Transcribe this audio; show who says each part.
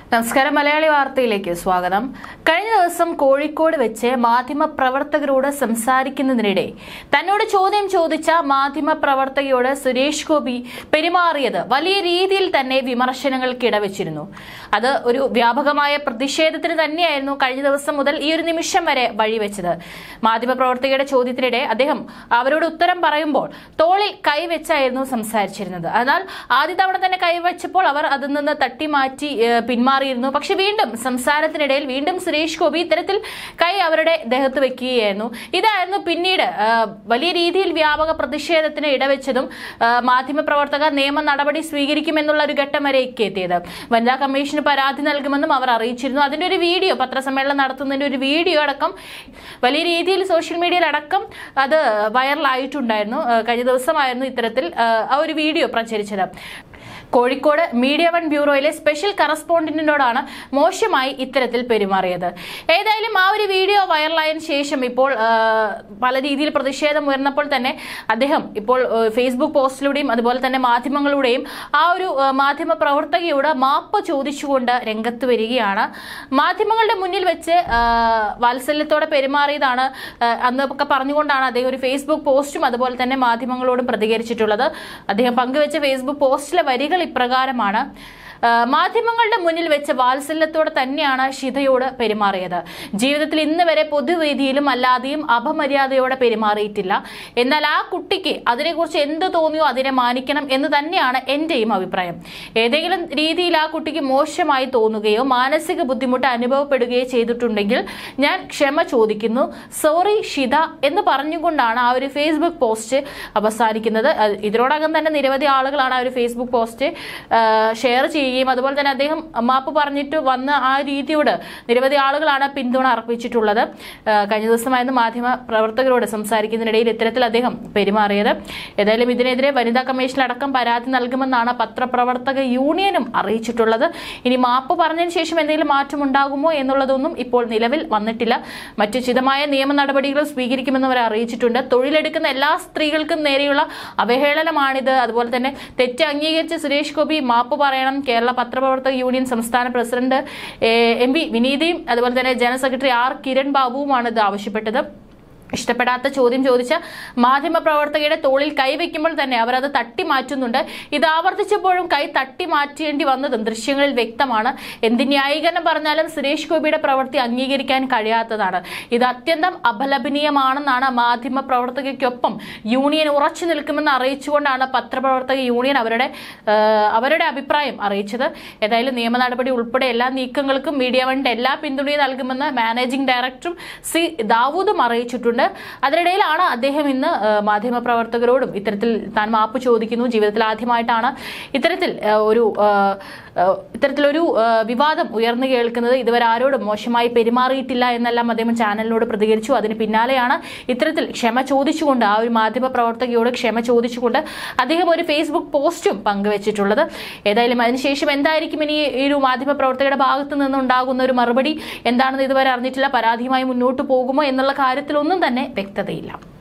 Speaker 1: നമസ്കാരം മലയാളി വാർത്തയിലേക്ക് സ്വാഗതം കഴിഞ്ഞ ദിവസം കോഴിക്കോട് വെച്ച് മാധ്യമ പ്രവർത്തകരോട് സംസാരിക്കുന്നതിനിടെ തന്നോട് ചോദ്യം ചോദിച്ച മാധ്യമ പ്രവർത്തകയോട് സുരേഷ് ഗോപി പെരുമാറിയത് വലിയ രീതിയിൽ തന്നെ വിമർശനങ്ങൾക്ക് ഇടവച്ചിരുന്നു അത് ഒരു വ്യാപകമായ പ്രതിഷേധത്തിന് തന്നെയായിരുന്നു കഴിഞ്ഞ ദിവസം മുതൽ ഈ ഒരു നിമിഷം വരെ വഴിവെച്ചത് മാധ്യമ പ്രവർത്തകയുടെ ചോദ്യത്തിനിടെ അദ്ദേഹം അവരോട് ഉത്തരം പറയുമ്പോൾ തോളിൽ കൈവച്ചായിരുന്നു സംസാരിച്ചിരുന്നത് എന്നാൽ ആദ്യ തവണ തന്നെ കൈവച്ചപ്പോൾ അവർ അതിൽ നിന്ന് തട്ടിമാറ്റി ഏഹ്, പിന്മാറിയിരുന്നു പക്ഷെ വീണ്ടും സംസാരത്തിനിടയിൽ വീണ്ടും സുരേഷ് ഗോപി ഇത്തരത്തിൽ കൈ അവരുടെ ദേഹത്ത് വെക്കുകയായിരുന്നു ഇതായിരുന്നു പിന്നീട് ആ, വലിയ രീതിയിൽ വ്യാപക പ്രതിഷേധത്തിന് ഇടവെച്ചതും ആ, മാധ്യമപ്രവർത്തകർ നിയമ നടപടി സ്വീകരിക്കുമെന്നുള്ള ഒരു ഘട്ടം വരെ എത്തിയത് വനിതാ കമ്മീഷന് പരാതി നൽകുമെന്നും അവർ അറിയിച്ചിരുന്നു അതിന്റെ ഒരു വീഡിയോ പത്രസമ്മേളനം നടത്തുന്നതിന്റെ ഒരു വീഡിയോ അടക്കം വലിയ രീതിയിൽ സോഷ്യൽ മീഡിയയിൽ അടക്കം അത് വൈറലായിട്ടുണ്ടായിരുന്നു ആ, കഴിഞ്ഞ ദിവസമായിരുന്നു ഇത്തരത്തിൽ ആ, ആ ഒരു വീഡിയോ പ്രചരിച്ചത് കോഴിക്കോട് മീഡിയ വൺ ബ്യൂറോയിലെ സ്പെഷ്യൽ കറസ്പോണ്ടന്റിനോടാണ് മോശമായി ഇത്തരത്തിൽ പെരുമാറിയത് ഏതായാലും ആ ഒരു വീഡിയോ വൈറലായതിനു ശേഷം ഇപ്പോൾ ആ, പല രീതിയിൽ പ്രതിഷേധം ഉയർന്നപ്പോൾ തന്നെ അദ്ദേഹം ഇപ്പോൾ ആ, ഫേസ്ബുക്ക് പോസ്റ്റിലൂടെയും അതുപോലെ തന്നെ മാധ്യമങ്ങളിലൂടെയും ആ ഒരു ആ, മാധ്യമ പ്രവർത്തകയോട് മാപ്പ് ചോദിച്ചുകൊണ്ട് രംഗത്ത് വരികയാണ് മാധ്യമങ്ങളുടെ മുന്നിൽ വെച്ച് ആ, വാത്സല്യത്തോടെ പെരുമാറിയതാണ് ആ, അന്നൊക്കെ പറഞ്ഞുകൊണ്ടാണ് അദ്ദേഹം ഒരു ഫേസ്ബുക്ക് പോസ്റ്റും അതുപോലെ തന്നെ മാധ്യമങ്ങളോടും പ്രതികരിച്ചിട്ടുള്ളത് അദ്ദേഹം പങ്കുവെച്ച ഫേസ്ബുക്ക് പോസ്റ്റിലെ വരികൾ ഇപ്രകാരമാണ് ആ, മാധ്യമങ്ങളുടെ മുന്നിൽ വെച്ച് വാത്സല്യത്തോടെ തന്നെയാണ് ഷിതയോട് പെരുമാറിയത് ജീവിതത്തിൽ ഇന്ന് വരെ പൊതുവേദിയിലും അല്ലാതെയും അപമര്യാദയോടെ പെരുമാറിയിട്ടില്ല എന്നാൽ ആ കുട്ടിക്ക് അതിനെക്കുറിച്ച് എന്ത് തോന്നിയോ അതിനെ മാനിക്കണം എന്ന് തന്നെയാണ് എന്റെയും അഭിപ്രായം ഏതെങ്കിലും രീതിയിൽ ആ കുട്ടിക്ക് മോശമായി തോന്നുകയോ മാനസിക ബുദ്ധിമുട്ട് അനുഭവപ്പെടുകയോ ചെയ്തിട്ടുണ്ടെങ്കിൽ ഞാൻ ക്ഷമ ചോദിക്കുന്നു സോറി ഷിത എന്ന് പറഞ്ഞുകൊണ്ടാണ് ആ ഒരു ഫേസ്ബുക്ക് പോസ്റ്റ് അവസാനിക്കുന്നത് അത് ഇതിനോടകം തന്നെ നിരവധി ആളുകളാണ് ആ ഒരു ഫേസ്ബുക്ക് പോസ്റ്റ് ഷെയർ ചെയ്യുകയും അതുപോലെ തന്നെ അദ്ദേഹം മാപ്പ് പറഞ്ഞിട്ട് വന്ന ആ രീതിയോട് നിരവധി ആളുകളാണ് പിന്തുണ അർപ്പിച്ചിട്ടുള്ളത് ആ, കഴിഞ്ഞ ദിവസമായിരുന്നു മാധ്യമ പ്രവർത്തകരോട് സംസാരിക്കുന്നതിനിടയിൽ ഇത്തരത്തിൽ അദ്ദേഹം പെരുമാറിയത് ഏതായാലും ഇതിനെതിരെ വനിതാ കമ്മീഷനിലടക്കം പരാതി നൽകുമെന്നാണ് പത്രപ്രവർത്തക യൂണിയനും അറിയിച്ചിട്ടുള്ളത് ഇനി മാപ്പ് പറഞ്ഞതിന് ശേഷം എന്തെങ്കിലും മാറ്റം ഉണ്ടാകുമോ എന്നുള്ളതൊന്നും ഇപ്പോൾ നിലവിൽ വന്നിട്ടില്ല മറ്റു ചിതമായ നിയമ നടപടികൾ സ്വീകരിക്കുമെന്ന് അവർ അറിയിച്ചിട്ടുണ്ട് തൊഴിലെടുക്കുന്ന എല്ലാ സ്ത്രീകൾക്കും നേരെയുള്ള അവഹേളനമാണിത് അതുപോലെ തന്നെ തെറ്റ് അംഗീകരിച്ച് സുരേഷ് ഗോപി മാപ്പ് പറയണം കേരള പത്രപ്രവർത്തക യൂണിയൻ സംസ്ഥാന പ്രസിഡന്റ് എം വി വിനീതയും അതുപോലെ തന്നെ ജനറൽ സെക്രട്ടറി ആർ കിരൺ ബാബുവുമാണ് ഇത് ആവശ്യപ്പെട്ടത് ഇഷ്ടപ്പെടാത്ത ചോദ്യം ചോദിച്ച മാധ്യമ പ്രവർത്തകയുടെ തോളിൽ കൈവയ്ക്കുമ്പോൾ തന്നെ അവർ അത് തട്ടി മാറ്റുന്നുണ്ട് ഇത് ആവർത്തിച്ചപ്പോഴും കൈ തട്ടി മാറ്റേണ്ടി വന്നതും ദൃശ്യങ്ങളിൽ വ്യക്തമാണ് എന്ത് ന്യായീകരണം പറഞ്ഞാലും സുരേഷ് ഗോപിയുടെ പ്രവൃത്തി അംഗീകരിക്കാൻ കഴിയാത്തതാണ് ഇത് അത്യന്തം അപലപനീയമാണെന്നാണ് മാധ്യമ പ്രവർത്തകയ്ക്കൊപ്പം യൂണിയൻ ഉറച്ചു നിൽക്കുമെന്ന് അറിയിച്ചുകൊണ്ടാണ് പത്രപ്രവർത്തക യൂണിയൻ അവരുടെ ആ, അവരുടെ അഭിപ്രായം അറിയിച്ചത് ഏതായാലും നിയമ നടപടി ഉൾപ്പെടെ എല്ലാ നീക്കങ്ങൾക്കും മീഡിയ വണിന്റെ എല്ലാ പിന്തുണയും നൽകുമെന്ന് മാനേജിംഗ് ഡയറക്ടറും സി ദാവൂദും അറിയിച്ചിട്ടുണ്ട് അതിനിടയിലാണ് അദ്ദേഹം ഇന്ന് ആ, മാധ്യമപ്രവർത്തകരോടും ഇത്തരത്തിൽ താൻ മാപ്പ് ചോദിക്കുന്നു ജീവിതത്തിൽ ആദ്യമായിട്ടാണ് ഇത്തരത്തിൽ ആ, ഒരു ആ, ആ, ഇത്തരത്തിലൊരു ആ, വിവാദം ഉയർന്നു കേൾക്കുന്നത് ഇതുവരെ ആരോടും മോശമായി പെരുമാറിയിട്ടില്ല എന്നെല്ലാം അദ്ദേഹം ചാനലിനോട് പ്രതികരിച്ചു അതിന് പിന്നാലെയാണ് ഇത്തരത്തിൽ ക്ഷമ ചോദിച്ചുകൊണ്ട് ആ ഒരു മാധ്യമ പ്രവർത്തകയോട് ക്ഷമ ചോദിച്ചുകൊണ്ട് അദ്ദേഹം ഒരു ഫേസ്ബുക്ക് പോസ്റ്റും പങ്കുവച്ചിട്ടുള്ളത് ഏതായാലും അതിനുശേഷം എന്തായിരിക്കും ഇനി ഈ ഒരു മാധ്യമ പ്രവർത്തകരുടെ ഭാഗത്ത് നിന്നുണ്ടാകുന്ന ഒരു മറുപടി എന്താണെന്ന് ഇതുവരെ അറിഞ്ഞിട്ടില്ല പരാതിയുമായി മുന്നോട്ട് പോകുമോ എന്നുള്ള കാര്യത്തിലൊന്നും തന്നെ വ്യക്തതയില്ല